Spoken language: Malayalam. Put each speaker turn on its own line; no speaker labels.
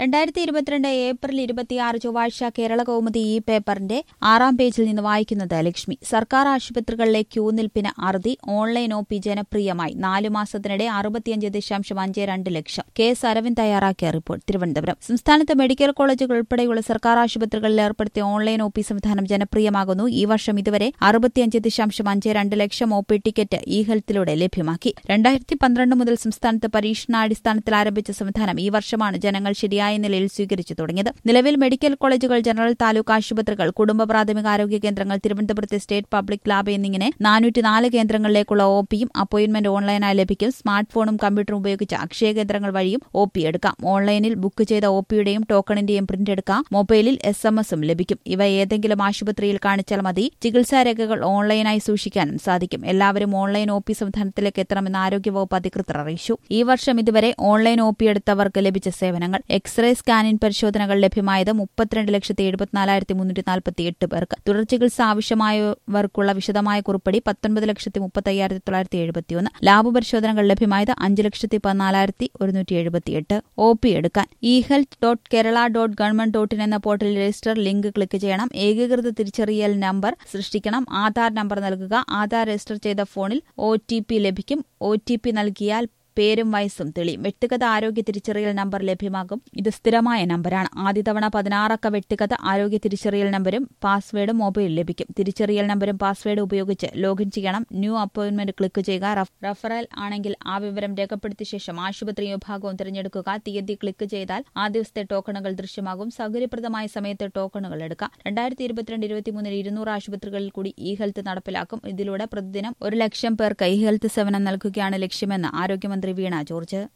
രണ്ടായിരത്തി ഇരുപത്തിരണ്ട് ഏപ്രിൽ ഇരുപത്തിയാറ് ചൊവ്വാഴ്ച കേരള കൗമുദി ഈ പേപ്പറിന്റെ ആറാം പേജിൽ നിന്ന് വായിക്കുന്നത് ലക്ഷ്മി സർക്കാർ ആശുപത്രികളിലെ ക്യൂ നിൽപ്പിന് അറുതി ഓൺലൈൻ ഒ പി ജനപ്രിയമായി നാലു മാസത്തിനിടെ അറുപത്തിയഞ്ച് ദശാംശം അഞ്ച് രണ്ട് ലക്ഷം കെ എസ് അരവിന്ദ് തയ്യാറാക്കിയ റിപ്പോർട്ട് തിരുവനന്തപുരം സംസ്ഥാനത്ത് മെഡിക്കൽ കോളേജുകൾ ഉൾപ്പെടെയുള്ള സർക്കാർ ആശുപത്രികളിൽ ഏർപ്പെടുത്തിയ ഓൺലൈൻ ഒ പി സംവിധാനം ജനപ്രിയമാകുന്നു ഈ വർഷം ഇതുവരെ അറുപത്തിയഞ്ച് ദശാംശം അഞ്ച് രണ്ട് ലക്ഷം ഒ പി ടിക്കറ്റ് ഇ ഹെൽത്തിലൂടെ ലഭ്യമാക്കി രണ്ടായിരത്തി പന്ത്രണ്ട് മുതൽ സംസ്ഥാനത്ത് പരീക്ഷണാടിസ്ഥാനത്തിൽ ആരംഭിച്ച സംവിധാനം ഈ വർഷമാണ് ജനങ്ങൾ ശരിയായ നിലയിൽ സ്വീകരിച്ചു തുടങ്ങിയത് നിലവിൽ മെഡിക്കൽ കോളേജുകൾ ജനറൽ താലൂക്ക് ആശുപത്രികൾ കുടുംബ പ്രാഥമിക ആരോഗ്യ കേന്ദ്രങ്ങൾ തിരുവനന്തപുരത്തെ സ്റ്റേറ്റ് പബ്ലിക് ലാബ് എന്നിങ്ങനെ നാനൂറ്റിനാല് കേന്ദ്രങ്ങളിലേക്കുള്ള ഒ പിയും അപ്പോയിന്റ്മെന്റ് ഓൺലൈനായി ലഭിക്കും സ്മാർട്ട് ഫോണും കമ്പ്യൂട്ടറും ഉപയോഗിച്ച് അക്ഷയ കേന്ദ്രങ്ങൾ വഴിയും ഒ പി എടുക്കാം ഓൺലൈനിൽ ബുക്ക് ചെയ്ത ഒ പിയുടെയും ടോക്കണിന്റെയും പ്രിന്റ് എടുക്കാം മൊബൈലിൽ എസ് എം എസും ലഭിക്കും ഇവ ഏതെങ്കിലും ആശുപത്രിയിൽ കാണിച്ചാൽ മതി ചികിത്സാ രേഖകൾ ഓൺലൈനായി സൂക്ഷിക്കാനും സാധിക്കും എല്ലാവരും ഓൺലൈൻ ഒ പി സംവിധാനത്തിലേക്ക് എത്തണമെന്ന് ആരോഗ്യവകുപ്പ് അധികൃതർ അറിയിച്ചു ഈ വർഷം ഇതുവരെ ഓൺലൈൻ ഒ പി എടുത്തവർക്ക് ലഭിച്ച സേവനങ്ങൾ എക്സ്റേ സ്കാനിൻ പരിശോധനകൾ ലഭ്യമായത് മുപ്പത്തിരണ്ട് ലക്ഷത്തി എഴുപത്തിനാലായിരത്തി മുന്നൂറ്റി നാൽപ്പത്തി എട്ട് പേർക്ക് തുടർ ചികിത്സ ആവശ്യമായവർക്കുള്ള വിശദമായ കുറിപ്പടി പത്തൊൻപത് ലക്ഷത്തി മുപ്പത്തയ്യായിരത്തി തൊള്ളായിരത്തി എഴുപത്തിയൊന്ന് ലാബ് പരിശോധനകൾ ലഭ്യമായത് അഞ്ച് ലക്ഷത്തി പതിനാലായിരത്തി ഒരുന്നൂറ്റി എഴുപത്തിയെട്ട് ഒ പി എടുക്കാൻ E health dot Kerala dot government dot in എന്ന പോർട്ടലിൽ രജിസ്റ്റർ ലിങ്ക് ക്ലിക്ക് ചെയ്യണം ഏകീകൃത തിരിച്ചറിയൽ നമ്പർ സൃഷ്ടിക്കണം ആധാർ നമ്പർ നൽകുക ആധാർ രജിസ്റ്റർ ചെയ്ത ഫോണിൽ ഒ ലഭിക്കും ഒ നൽകിയാൽ പേരും വയസ്സും തെളിയും വ്യക്തിഗത ആരോഗ്യ തിരിച്ചറിയൽ നമ്പർ ലഭ്യമാകും ഇത് സ്ഥിരമായ നമ്പറാണ് ആദ്യ തവണ പതിനാറക്ക വ്യക്തിഗത ആരോഗ്യ തിരിച്ചറിയൽ നമ്പരും പാസ്വേഡും മൊബൈൽ ലഭിക്കും തിരിച്ചറിയൽ നമ്പരും പാസ്വേഡും ഉപയോഗിച്ച് ലോഗിൻ ചെയ്യണം ന്യൂ അപ്പോയിന്റ്മെന്റ് ക്ലിക്ക് ചെയ്യുക റഫറൽ ആണെങ്കിൽ ആ വിവരം രേഖപ്പെടുത്തിയ ശേഷം ആശുപത്രി വിഭാഗവും തിരഞ്ഞെടുക്കുക തീയതി ക്ലിക്ക് ചെയ്താൽ ആ ദിവസത്തെ ടോക്കണുകൾ ദൃശ്യമാകും സൗകര്യപ്രദമായ സമയത്ത് ടോക്കണുകൾ എടുക്കാം രണ്ടായിരത്തി ഇരുപത്തിരണ്ട് ഇരുപത്തിമൂന്നിൽ ഇരുന്നൂറ് ആശുപത്രികളിൽ കൂടി ഇ ഹെൽത്ത് നടപ്പിലാക്കും ഇതിലൂടെ പ്രതിദിനം ഒരു ലക്ഷം പേർക്ക് ഇ ഹെൽത്ത് സേവനം നൽകുകയാണ് ലക്ഷ്യമെന്ന് ആരോഗ്യമന്ത്രി വീണ ജോർജ്